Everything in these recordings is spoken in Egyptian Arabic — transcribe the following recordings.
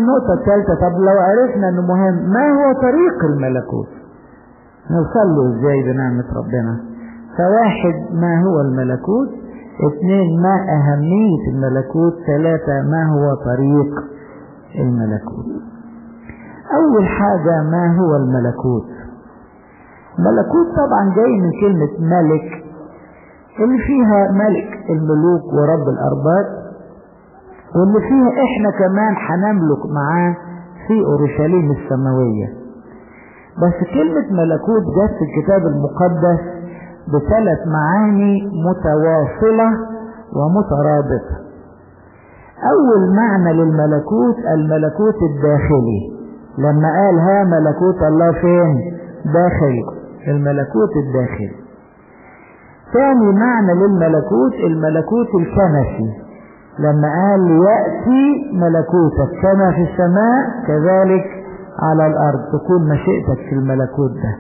النقطة الثالثة طب لو عرفنا انه مهم ما هو طريق الملكوت نوصل له ازاي بنعمة ربنا فواحد ما هو الملكوت اثنين ما اهمية الملكوت ثلاثة ما هو طريق الملكوت اول حاجة ما هو الملكوت ملكوت طبعا جاي من كلمة ملك اللي فيها ملك الملوك ورب الارباب واللي فيها احنا كمان هنملك معاه في اورشليم السماوية بس كلمة ملكوت جت في الكتاب المقدس بثلاث معاني متواصلة ومترابطة اول معنى للملكوت الملكوت الداخلي لما قال ها ملكوت الله فين داخل الملكوت الداخلي ثاني معنى للملكوت الملكوت الكنسي لما قال يأتي ملكوتك كما في السماء كذلك على الأرض تكون مشيئتك في الملكوت ده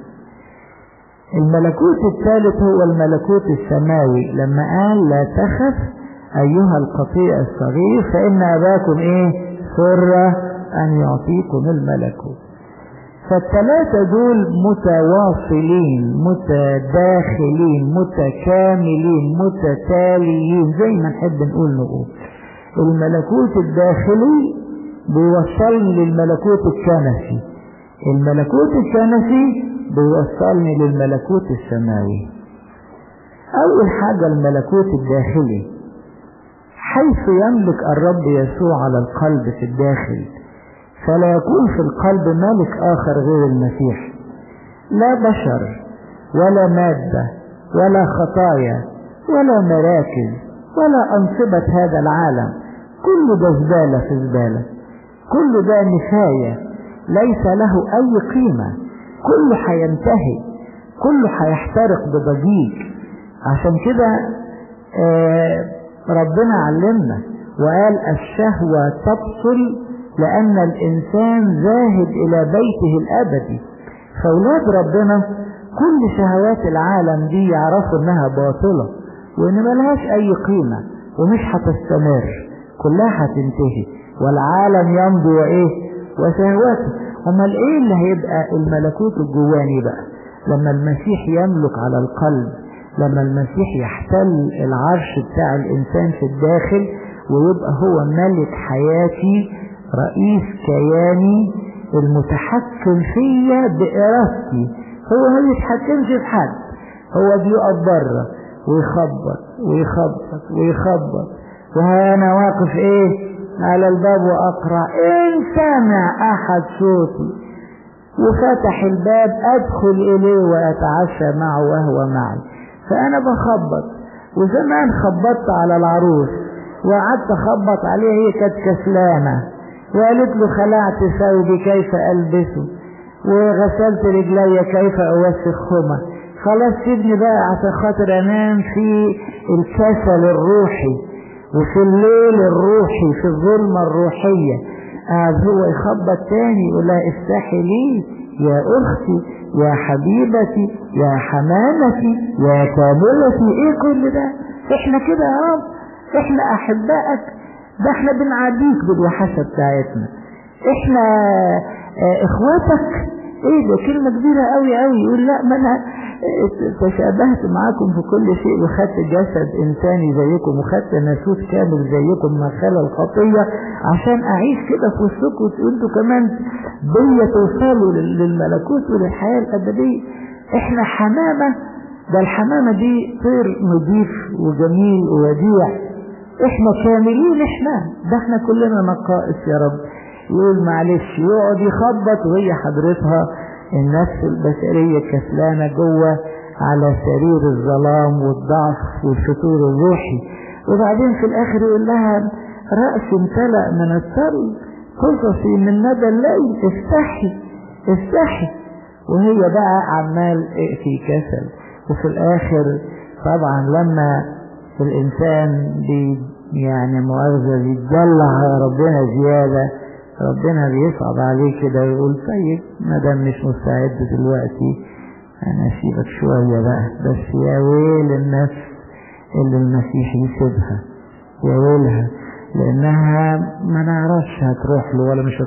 الملكوت الثالث هو الملكوت السماوي لما قال لا تخف أيها القطيع الصغير فإن أباكم إيه سر أن يعطيكم الملكوت فالثلاثة دول متواصلين متداخلين متكاملين متتاليين زي ما نحب نقول نقول الملكوت الداخلي بيوصلني للملكوت الكنسي الملكوت الكنسي بيوصلني للملكوت السماوي أول حاجة الملكوت الداخلي حيث يملك الرب يسوع على القلب في الداخل فلا يكون في القلب ملك آخر غير المسيح لا بشر ولا مادة ولا خطايا ولا مراكز ولا أنصبة هذا العالم كل ده زبالة في زبالة كل ده نفاية ليس له أي قيمة كله هينتهي كله هيحترق بضجيج عشان كده آه ربنا علمنا وقال الشهوة تبطل لأن الإنسان ذاهب إلى بيته الأبدي فأولاد ربنا كل شهوات العالم دي يعرفوا إنها باطلة وإن ملهاش أي قيمة ومش هتستمر كلها هتنتهي والعالم يمضي وإيه وشهواته أمال إيه اللي هيبقى الملكوت الجواني بقى لما المسيح يملك على القلب لما المسيح يحتل العرش بتاع الإنسان في الداخل ويبقى هو ملك حياتي رئيس كياني المتحكم فيا بإرادتي هو ما بيتحكمش في حد هو بيقف بره ويخبط ويخبط ويخبط وانا واقف ايه على الباب واقرا ان سمع احد صوتي وفتح الباب ادخل اليه واتعشى معه وهو معي فانا بخبط وزمان خبطت على العروس وقعدت اخبط عليها هي كانت كسلانه وقالت له خلعت ثوبي كيف ألبسه وغسلت رجلي كيف أوسخهما خلاص سيبني بقى عشان خاطر أنام في الكسل الروحي وفي الليل الروحي في الظلمة الروحية قاعد هو يخبط تاني يقول لها افتحي لي يا أختي يا حبيبتي يا حمامتي يا كاملتي ايه كل ده احنا كده يا رب احنا احبائك ده احنا بنعاديك بالوحشة بتاعتنا احنا اه اخواتك ايه ده كلمة كبيرة قوي قوي يقول لا ما انا تشابهت معاكم في كل شيء وخدت جسد انساني زيكم وخدت ناسوس كامل زيكم ما خلا الخطية عشان اعيش كده في وسطكم وانتوا كمان بيا توصلوا للملكوت وللحياة الابدية احنا حمامة ده الحمامة دي طير نظيف وجميل ووديع احنا كاملين احنا ده احنا كلنا نقائص يا رب يقول معلش يقعد يخبط وهي حضرتها النفس البشرية كسلانة جوه على سرير الظلام والضعف والفتور الروحي وبعدين في الاخر يقول لها رأسي امتلأ من الثلج قصصي من ندى الليل افتحي افتحي وهي بقى عمال في كسل وفي الاخر طبعا لما الانسان بي يعني مؤاخذة بيتدلع على ربنا زيادة ربنا بيصعب عليه كده يقول طيب ما دام مش مستعد دلوقتي انا اسيبك شوية بقى بس يا ويل النفس اللي المسيح يسيبها يا ويلها لانها ما نعرفش هتروح له ولا مش